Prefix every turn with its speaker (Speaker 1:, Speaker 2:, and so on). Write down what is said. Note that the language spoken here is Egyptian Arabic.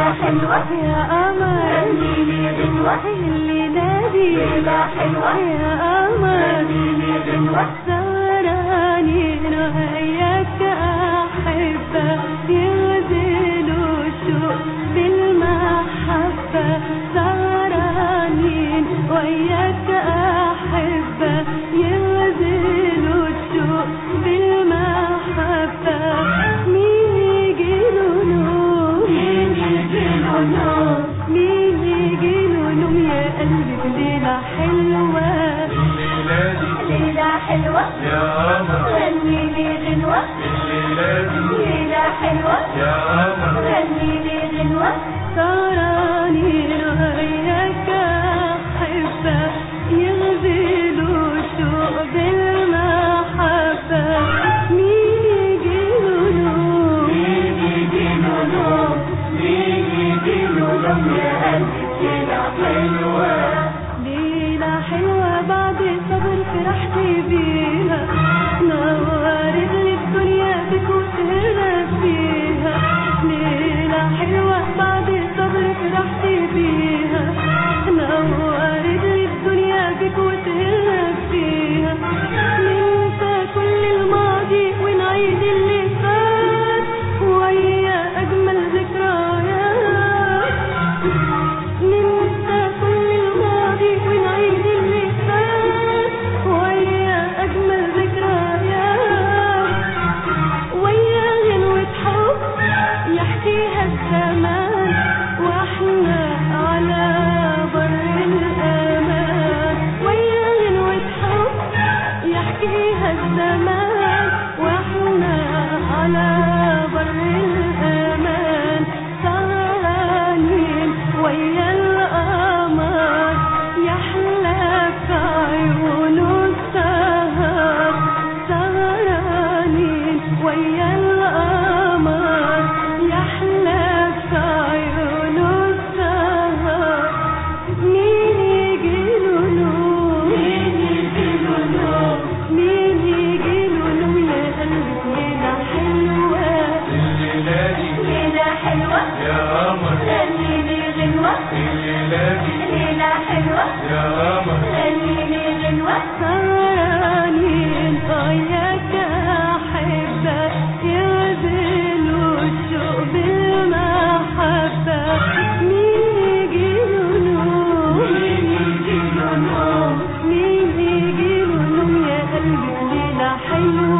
Speaker 1: حلوة
Speaker 2: يا قمر
Speaker 1: غنيلي غنوة
Speaker 2: الليلة دي
Speaker 1: ليلة حلوة
Speaker 2: يا قمر
Speaker 1: غنيلي غنوة
Speaker 2: سهرانين وياك أحبة يغزلوا الشوق بالمحبة سهرانين وياك أحبة يغزلوا الشوق بالمحبة مين يجيله نوم
Speaker 1: مين يجيله نوم
Speaker 2: مين يجيله نوم يا قلبي بليلة حلوة
Speaker 3: الليلة دي
Speaker 1: ليلة حلوة
Speaker 3: يا قمر
Speaker 1: غنيلي غنوة
Speaker 3: الليلة دي
Speaker 1: ليلة حلوة
Speaker 3: يا قمر
Speaker 1: غنيلي غنوة
Speaker 2: سهرانين وياك أحبة يغزلوا الشوق بالمحبة مين يجيله نوم
Speaker 1: مين يجيله نوم مين يجيله نوم يا قلبي ليلة حلوة
Speaker 2: ليلة حلوة بعد صبر فرحت بيها نورت لي الدنيا بك وسهرنا فيها ليلة حلوة بعد صبر فرحت بيها نورت لي الدنيا بك وسهرنا فيها ننسى كل الماضي ونعيد اللي فات ويا أجمل ذكريات ننسى كل الماضي ونعيد اللي فات ويا أجمل ذكريات ويا غنوة حب يحكيها الزمان واحنا على بر الأمان ويا غنوة حب يحكيها الزمان واحنا على بر الأمان سهرانين ويا القمر يحلى في عيونه السهر سهرانين ويا القمر يحلى في عيونه السهر مين يجيله نوم
Speaker 1: مين يجيله نوم
Speaker 2: مين يجيله نوم يا قلبي ليلة حلوة
Speaker 3: الليلة دي
Speaker 1: ليلة حلوة
Speaker 3: يا قمر
Speaker 1: غنيلي غنوة
Speaker 3: الليلة دي
Speaker 1: ليلة حلوة
Speaker 3: يا قمر
Speaker 1: غنيلي غنوة
Speaker 2: سهرانين وياك أحبة يغزلوا الشوق بالمحبة مين يجيله نوم
Speaker 1: مين يجيله نوم
Speaker 2: مين يجيله نوم يا قلبي ليلة حلوة